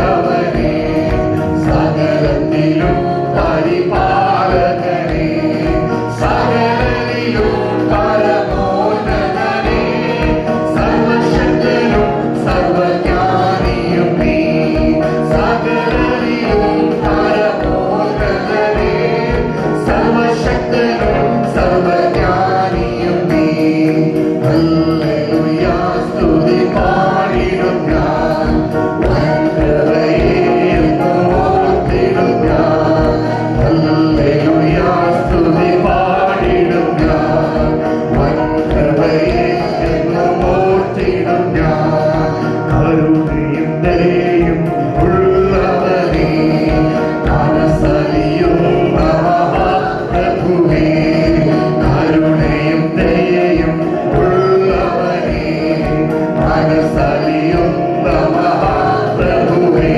ഉള്ളവനേ സകലത്തിലും പരിപാലകനേ സകലത്തിലും പരമോന്നതനേ സർവശക്തനും സർവജ്ഞാനിയും നീ സകലത്തിലും പരമോന്നതനേ സർവശക്തനും സർവജ്ഞാനിയും നീ ഹല്ലേലൂയ സ്തുതി പാടിടും ഞാൻ വൻകരയെ എന്നും ഓർത്തിടും ഞാൻ ഹല്ലേലൂയ സ്തുതി പാടിടും ഞാൻ വൻകരയെ എന്നും ഓർത്തിടും ഞാൻ കരുണയും ദയയും ഉള്ളവനേ മനസ്സലിയും മഹാപ്രഭുവേ കരുണയും ദയയും ഉള്ളവനേ മനസ്സലിയും മഹാപ്രഭുവേ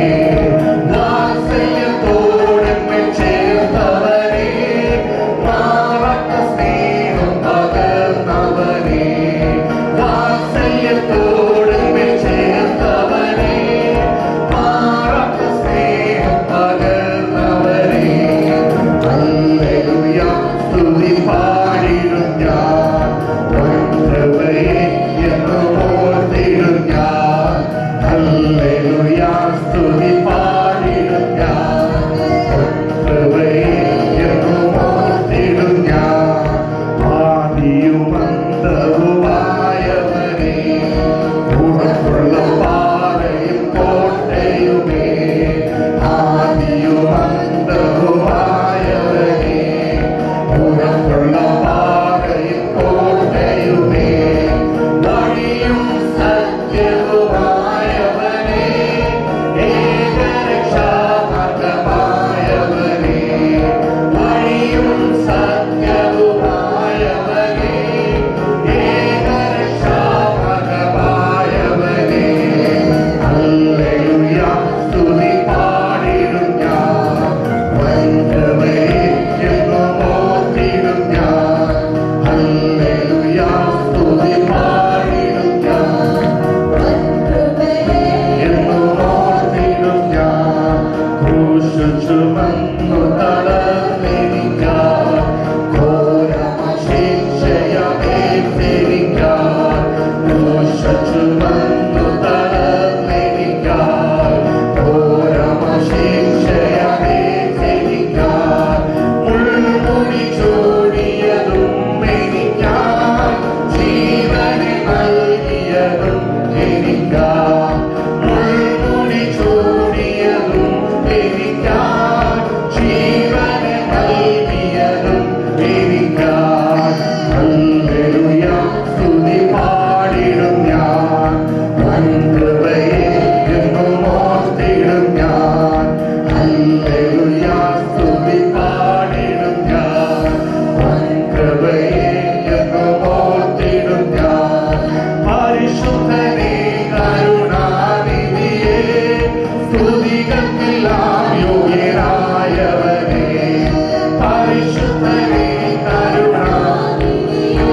വാത്സല്യത്തോടെ ചേർത്തവനേ മാറത്ത സ്നേഹം പകർന്നവനേ വാത്സല്യത്തോടെ ചേർത്തവനേ മാറത്ത സ്നേഹം പകർന്നവനേ ഹല്ലേലൂയ സ്തുതി പാടിടും ഞാൻ വൻകൃപയെ എന്നും ഓർത്തിടും ഞാൻ ഹല്ലേലൂയ സ്തുതി പാടിടും ഞാൻ വൻകൃപയെ എന്നും ഓർത്തിടും ഞാൻ ആദിയും അന്തവുമായവനേ ഉറപ്പുള്ള പാറയും കോട്ടയുമേ ആദിയും അന്തവുമായവനേ ഉറപ്പുള്ള പാറയും കോട്ടയുമേ വഴിയും സത്യവുമായവനേ ഏകരക്ഷാമാർഗമായവനേ വഴിയും സത്യവുമായവനേ ഏകരക്ഷാമാർഗമായവനേ ഹല്ലേലൂയ സ്തുതി പാടിടും ഞാൻ വൻകൃപയെ എന്നും ഓർത്തിടും ഞാൻ ഹല്ലേലൂയ സ്തുതി പാടിടും ഞാൻ എന്നും ഓർത്തിടും ഞാൻ ക്രൂശ് ചുമന്നു തളർന്നിരിക്കാൻ ഘോരമശിക്ഷയമേറ്റിരിക്കാൻ ക്രൂശ് ചുമന്നു തളർന്നിരിക്കാൻ ഘോരമശിക്ഷയമേറ്റിരിക്കാൻ മുൾമുടി ചൂടിയതും എനിക്കാൻ ജീവനെ നൽകിയതും എനിക്കാൻ മുൾമുടി ചൂടിയതും എനിക്കാൻ ജീവനെ നൽകിയതും എനിക്കാൻ ഹല്ലേലൂയ സ്തുതി പാടിടും ഞാൻ വൻകൃപയെ എന്നും ഓർത്തിടും ഞാൻ ഹല്ലേലൂയ സ്തുതി പാടിടും ഞാൻ വൻകൃപയെ എന്നും ഓർത്തിടും ഞാൻ പരിശുദ്ധനേ കരുണാനിധിയേ സ്തുതികൾക്കെല്ലാം യോഗ്യനായവനേ പരിശുദ്ധനേ കരുണാനിധിയേ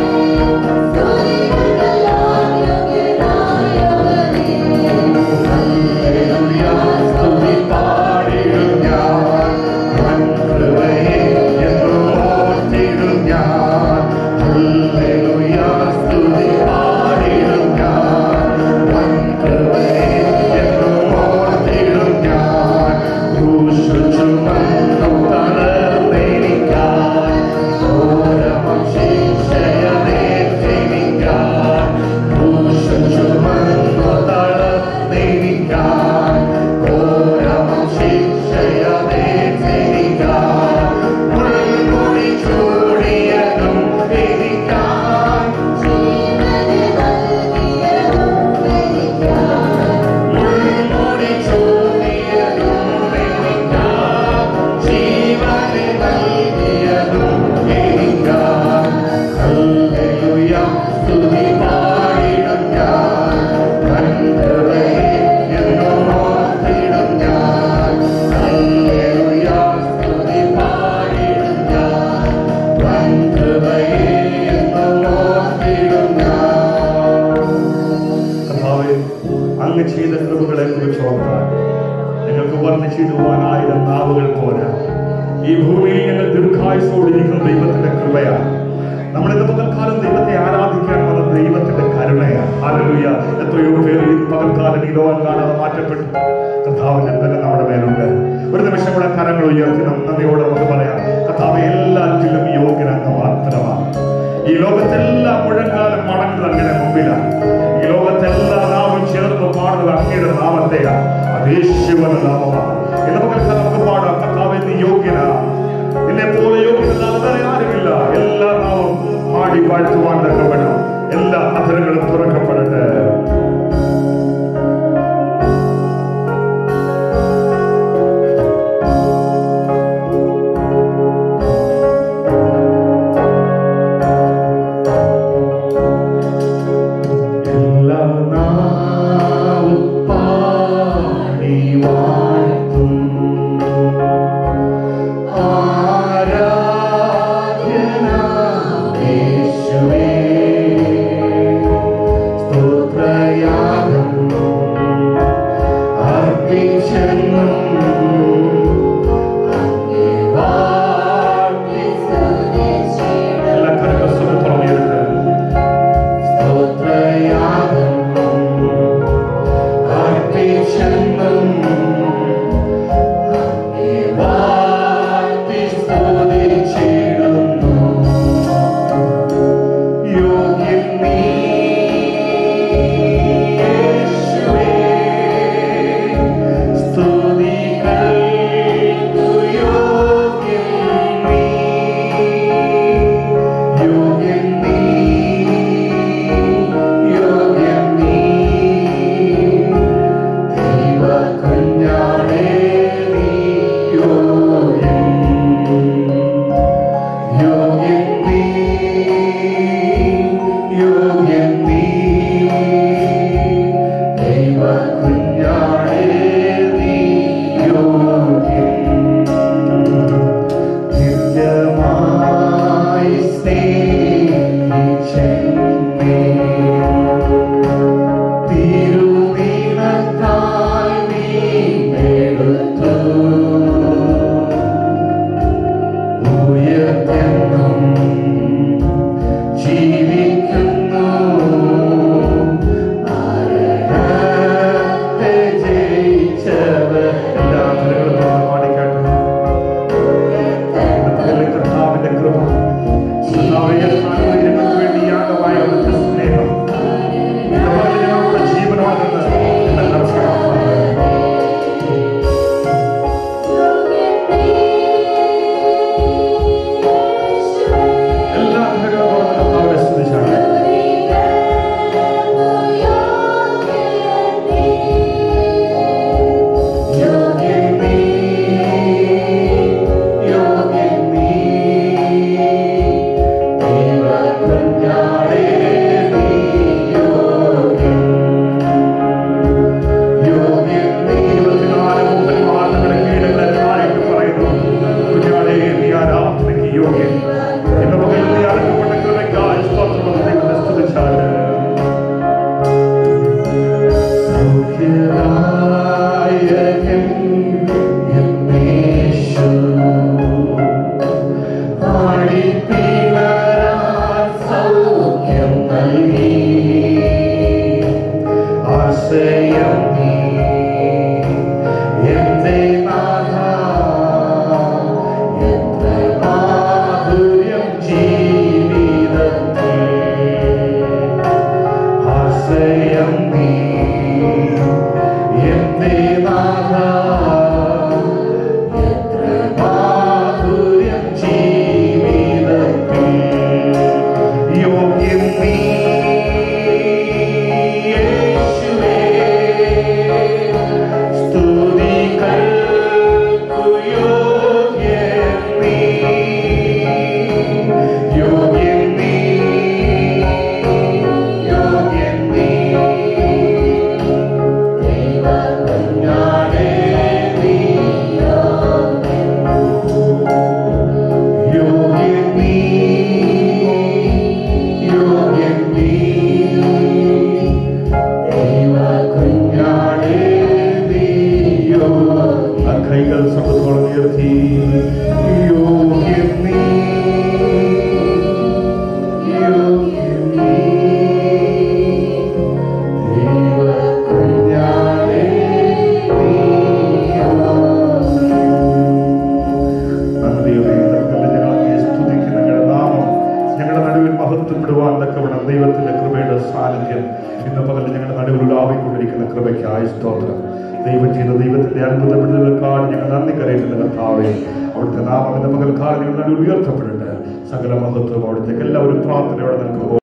ഹല്ലേലൂയ സ്തുതി പാടിടും ഞാൻ വൻകൃപയെ എന്നും ഓർത്തിടും ഞാൻ ഹല്ലേലൂയ സ്തുതി പാടിടും ഞാൻ വൻകൃപയെ എന്നും ഓർത്തിടും ഞാൻ ക്രൂശ് ചുമ വർണ്ണിച്ചിടുവാൻ ആയിരം നാവുകൾ പോരാ ഈ ഭൂമിയിൽ ഞങ്ങൾ ദീർഘായുസോടിരിക്കുന്ന ദൈവത്തിന്റെ കൃപയാണ് നമ്മൾ ഇന്ന് പകൽക്കാലം ദൈവത്തെ ആരാധിക്കാൻ വന്ന ദൈവത്തിന്റെ കരുണയാണ് ഹല്ലേലൂയ എത്രയോ പേർ ഈ പകൽക്കാലം ഈ ലോകം കാണാതെ മാറ്റപ്പെട്ടു കർത്താവിന്റെ ബലം നമ്മുടെ മേലുണ്ട് ഒരു നിമിഷം കൂടെ കരങ്ങൾ ഉയർത്തി നാം നന്ദിയോടെ നമുക്ക് പറയാം കർത്താവ് എല്ലാറ്റിലും യോഗ്യനങ്ങ് മാത്രമാണ് ഈ ലോകത്തെല്ലാ മുഴങ്കാലം മടങ്ങുന്നത് അങ്ങനെ മുമ്പിലാണ് ഈ ലോകത്തെല്ലാ നാമം ചേർന്ന് പാടുന്നത് അങ്ങയുടെ നാമത്തെയാണ് അത് യേശുവിന്റെ നാമമാണ് ഇന്ന് പകൽക്കാലം നമുക്ക് പാടാം കർത്താവ് നീ യോഗ്യനാണ് നിന്നെ പോലെ യോഗ്യതല്ലാതെ വേറെ ആരുമില്ല എല്ലാ നാവും പാടി വാഴ്ത്തുവാൻ തക്കവണ്ണം എല്ലാ അധരങ്ങളും തുറക്കപ്പെടട്ടെ എല്ലാ നാവും പാടി വാഴ്ത്തും എല്ലാ കരകസ്വരം തുറന്നെടുത്ത് നിത്യമായി സ്നേഹിച്ചെന്നെ തിരുനിണത്താൽ നീ നേടുന്ന സാന്നിധ്യം ഇന്ന് പകൽ ഞങ്ങളുടെ നടുവിൽ ഉലാവിക്കൊണ്ടിരിക്കുന്ന കൃപയ്ക്കായി സ്തോത്രം ദൈവം ചെയ്ത ദൈവത്തിന്റെ അത്ഭുത വിടുതലുകൾക്കാണ് ഞങ്ങൾ നന്ദി കരയുന്നത് കർത്താവെ അവിടുത്തെ നാമം ഇന്ന് പകൽക്കാലം ഞങ്ങളുടെ നടുവിൽ ഉയർത്തപ്പെടട്ടെ സകല മഹത്വം അവിടുത്തേക്ക് എല്ലാവരും പ്രാർത്ഥനയോടെ നിൽക്കുമ്പോൾ